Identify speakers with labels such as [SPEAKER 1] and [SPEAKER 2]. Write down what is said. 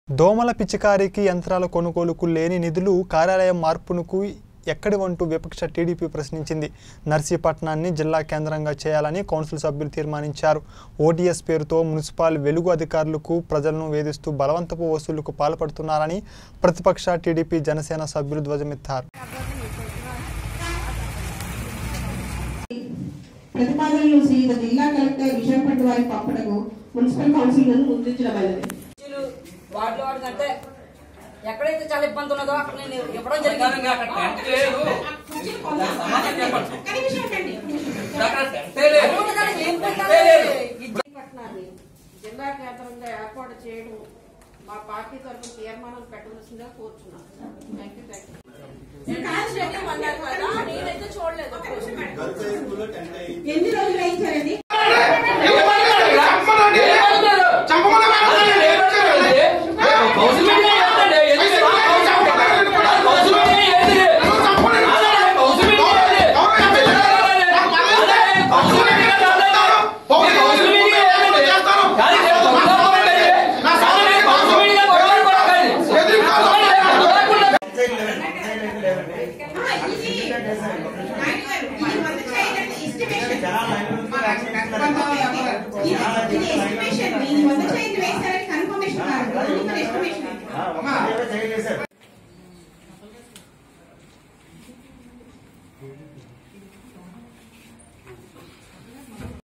[SPEAKER 1] దోమల పిచికారీకి యంత్రాల కొనుగోలుకు లేని నిధులు కార్యాలయం మార్పునకు ఎక్కడి వంటూ విపక్ష టీడీపీ ప్రశ్నించింది నర్సీపట్నాన్ని జిల్లా కేంద్రంగా చేయాలని కౌన్సిల్ సభ్యులు తీర్మానించారు ఓటీఎస్ పేరుతో మున్సిపల్ వెలుగు అధికారులకు ప్రజలను వేధిస్తూ బలవంతపు వసూలుకు పాల్పడుతున్నారని ప్రతిపక్ష టీడీపీ జనసేన సభ్యులు ధ్వజమెత్తారు
[SPEAKER 2] ప్రతిపాదనలు శ్రీయుత జిల్లా కలెక్టర్ విశాఖపట్నం వారికి పంపడము మున్సిపల్ కౌన్సిల్ ను ముద్రించడమైనది
[SPEAKER 3] కుర్చీలు వాటిలో వాటికి అంటే ఎక్కడైతే చాలా ఇబ్బంది ఉన్నదో అక్కడ నేను ఇవ్వడం
[SPEAKER 4] ప్రధానంగా
[SPEAKER 3] జరిగింది
[SPEAKER 4] అక్కడ టెంట్ లేదు దాని సమాధానం చెప్పండి అక్కడ టెంటే లేదు
[SPEAKER 3] అటువంటి దానికి ఏం
[SPEAKER 4] టెంటే
[SPEAKER 3] పెట్టాలి?
[SPEAKER 4] లేదు
[SPEAKER 3] ఇది
[SPEAKER 5] పట్టణాన్ని జిల్లా కేంద్రంగా ఏర్పాటు చేయడం మా పార్టీ తరఫున తీర్మానం పెట్టవలసిందిగా కోరుచున్నాను థ్యాంక్ యూ థ్యాంక్ యూ
[SPEAKER 3] నేనైతే చూడలేదు
[SPEAKER 2] ఎన్ని రోజులు అయించారండి ఎస్టిమేషన్ మీ వంద చేయండి వేస్తారని కన్ఫర్మేషన్ కాదు ఎస్టిమేషన్
[SPEAKER 6] చేయలేదు